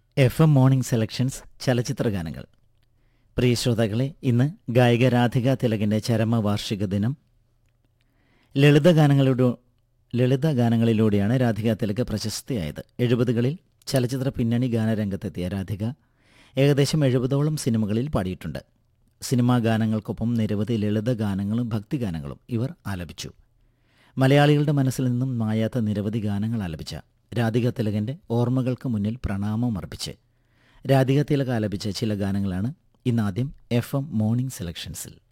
F M morning selections ചലച്ചിത്ര ഗാനങ്ങൾ പ്രിയ ശ്രോതാക്കളെ ഇന്ന് ഗായിക രാധിക തിലകിൻ്റെ ചരമവാർഷിക ദിനം ലളിതഗാനങ്ങളുടെ ലളിതഗാനങ്ങളിലൂടെയാണ് രാധിക തിലക് പ്രശസ്തിയായത് എഴുപതുകളിൽ ചലച്ചിത്ര പിന്നണി ഗാനരംഗത്തെത്തിയ രാധിക ഏകദേശം എഴുപതോളം സിനിമകളിൽ പാടിയിട്ടുണ്ട് സിനിമാ ഗാനങ്ങൾക്കൊപ്പം നിരവധി ലളിതഗാനങ്ങളും ഭക്തിഗാനങ്ങളും ഇവർ ആലപിച്ചു മലയാളികളുടെ മനസ്സിൽ നിന്നും മായാത്ത നിരവധി ഗാനങ്ങൾ ആലപിച്ച രാധിക തിലകൻ്റെ ഓർമ്മകൾക്ക് മുന്നിൽ പ്രണാമം അർപ്പിച്ച് രാധിക തിലക് ആലപിച്ച ചില ഗാനങ്ങളാണ് ഇന്നാദ്യം എഫ് എം മോർണിംഗ് സെലക്ഷൻസിൽ